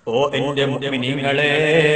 ഓ എന്റെ മുഅ്മിനീങ്ങളെ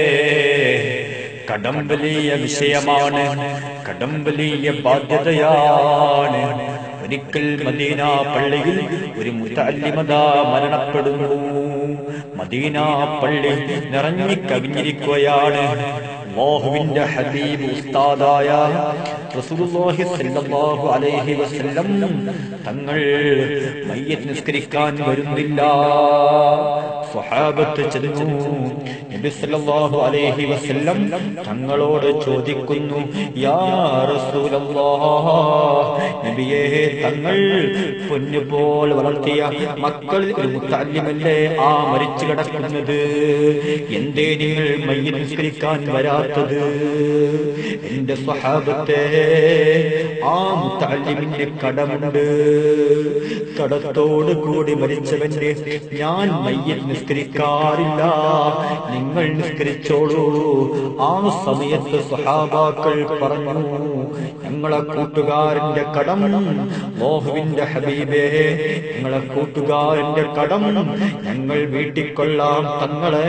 കടം വലിയ വിഷയമാണ് കടം വലിയ ബാധ്യതയാണ് ഒരിക്കൽ മദീന പള്ളിയിൽ ഒരു മുത്തല്ലിമത മരണപ്പെടുന്നു മദീന പള്ളി നിറഞ്ഞു കവിഞ്ഞിരിക്കുകയാണ് അല്ലാഹുവിന്റെ ഹബീബ് ഉസ്താദായ റസൂലുള്ളാഹി സ്വല്ലല്ലാഹു അലൈഹി വസല്ലം തങ്ങൾ മയ്യത്ത് നിസ്കരിക്കാൻ വരുന്നില്ല സ്വഹാബത്ത് ചെന്നു നബി സല്ലല്ലാഹു അലൈഹി വസല്ലം തങ്ങളോട് ചോദിക്കുന്നു യാ റസൂലല്ലാഹ് നബിയേ തങ്ങൾ പൊന്നുപോൽ വളർത്തിയ മക്കളിൽ ഒരു മുത്തല്ലിമല്ലേ ആ മരിച്ചു കിടക്കുന്നത് എന്തേ നിങ്ങൾ മയ്യത്ത് നിസ്കരിക്കാൻ വരാത്തത് എന്റെ സ്വഹാബത്തെ ആ മുത്തല്ലിമിന്റെ കടമുണ്ട് കടത്തോട് കൂടി മരിച്ചവന്റെ ഞാൻ മയ്യത്ത് നിസ്കരിക്കാറില്ല നിങ്ങൾ നിസ്കരിച്ചോളൂ ആ സമയത്ത് സ്വഹാബാക്കൾ പറഞ്ഞു ഞങ്ങളെ കൂട്ടുകാരന്റെ കടം മോഹുവിന്റെ ഹബീബേ ഞങ്ങളെ കൂട്ടുകാരന്റെ കടം ഞങ്ങൾ വീട്ടിക്കൊള്ളാം തങ്ങളെ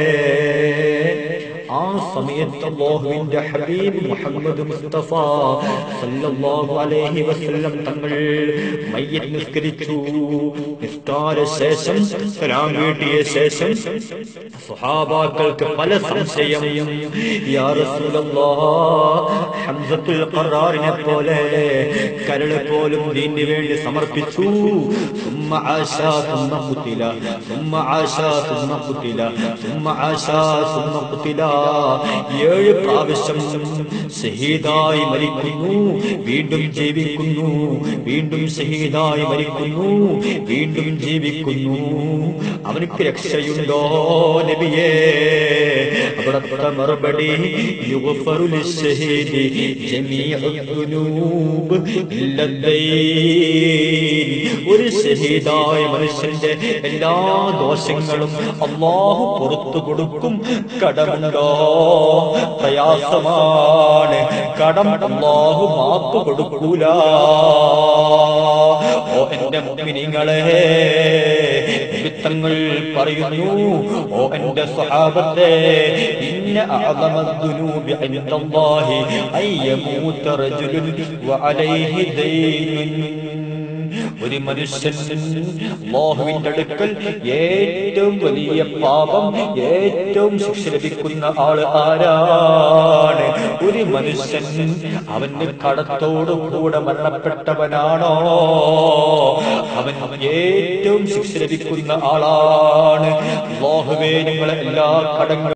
ആ സമയത്ത് അല്ലാഹുവിന്റെ ഹബീബ് മുഹമ്മദ് മുസ്തഫ സല്ലല്ലാഹു അലൈഹി വസല്ലം തങ്ങൾ മയ്യത്ത് നിസ്കരിച്ചു നിസ്കാര ശേഷം സലാം വീട്ടിയ ശേഷം സ്വഹാബാക്കൾക്ക് പല സംശയം യാ റസൂലല്ലാഹ് ഹംസത്തുൽ ഖറാറിനെ പോലെ കരള് പോലും ദീനിന് വേണ്ടി സമർപ്പിച്ചു ثم عاش ثم قتل ثم عاش ثم قتل ثم عاش ثم قتل ഏഴ് പ്രാവശ്യം ഷഹീദായി മരിക്കുന്നു വീണ്ടും ജീവിക്കുന്നു വീണ്ടും ഷഹീദായി മരിക്കുന്നു വീണ്ടും ജീവിക്കുന്നു അവനക്ക് രക്ഷയുണ്ടോ നബിയേ അവിടത്തെ മറുപടി യുഗഫറു ലിശ്ശഹീദി ജമീഉ ദുനൂബ് ഇല്ലദ്ദൈൻ ഒരു ഷഹീദായ മനുഷ്യന്റെ എല്ലാ ദോഷങ്ങളും അള്ളാഹു പുറത്തു കൊടുക്കും കടമുണ്ടോ പ്രയാസമാണ് കടം അള്ളാഹു മാപ്പ് കൊടുക്കൂല ഓ എന്റെ മുഗ്മിനിങ്ങളെ വിത്തങ്ങൾ പറയുന്നു ഓ എന്റെ സ്വഹാബത്തെ ഇന്ന അഅലമദ്ദുനൂബി ഇൻദല്ലാഹി അയ്യമൂത റജുലുൻ വഅലൈഹി ദൈനുൻ ഒരു മനുഷ്യൻ അല്ലാഹുവിന്റെ അടുക്കൽ ഏറ്റവും വലിയ പാപം ഏറ്റവും ശിക്ഷ ലഭിക്കുന്ന ആള് ആരാണ് ഒരു മനുഷ്യൻ അവന്റെ കടത്തോടു കൂടെ മരണപ്പെട്ടവനാണോ അവൻ ഏറ്റവും ശിക്ഷ ലഭിക്കുന്ന ആളാണ് അല്ലാഹുവേ നിങ്ങളെ എല്ലാ കടങ്ങളും